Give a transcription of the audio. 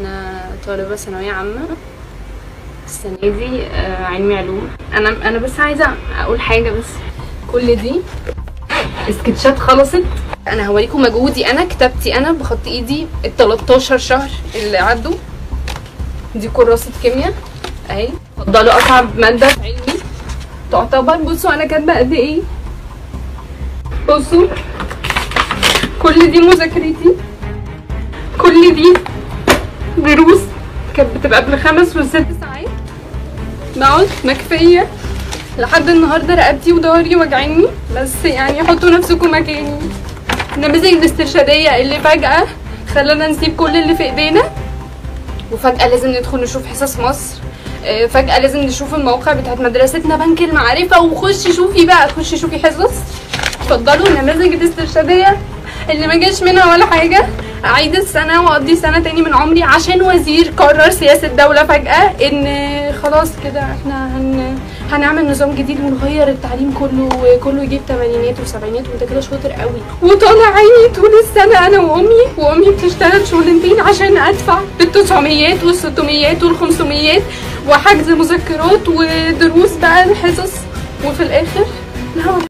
انا طالبه ثانويه عامه السنه دي آه، علمي علوم انا انا بس عايزه اقول حاجه بس كل دي سكتشات خلصت انا هوريكم مجهودي انا كتابتي انا بخط ايدي ال 13 شهر اللي عدوا دي كراسه كيمياء اهي اتفضلوا اصعب ماده في علمي تعتبر بصوا انا كاتبه قد ايه بصوا كل دي مذاكرتي كل دي دروس كانت بتبقى بالخمس والست ساعات بقعد مكفية لحد النهاردة رقبتي وضهري وجعاني بس يعني حطوا نفسكم مكاني النماذج الاسترشادية اللي فجأة خلانا نسيب كل اللي في ايدينا وفجأة لازم ندخل نشوف حصص مصر آه، فجأة لازم نشوف الموقع بتاعت مدرستنا بنك المعرفة وخشي شوفي بقى خشي شوفي حصص اتفضلوا النماذج الاسترشادية اللي ما جاش منها ولا حاجة أعيد السنة وأقضي سنة تاني من عمري عشان وزير قرر سياسة دولة فجأة إن خلاص كده احنا هن... هنعمل نظام جديد ونغير التعليم كله وكله يجيب تمانينات وسبعينات وانت كده شاطر قوي وطالع عيني طول السنة أنا وأمي وأمي بتشتغل شغلانتين عشان أدفع بالتسعميات والستميات والخمسميات وحجز مذكرات ودروس بقى الحصص وفي الآخر لا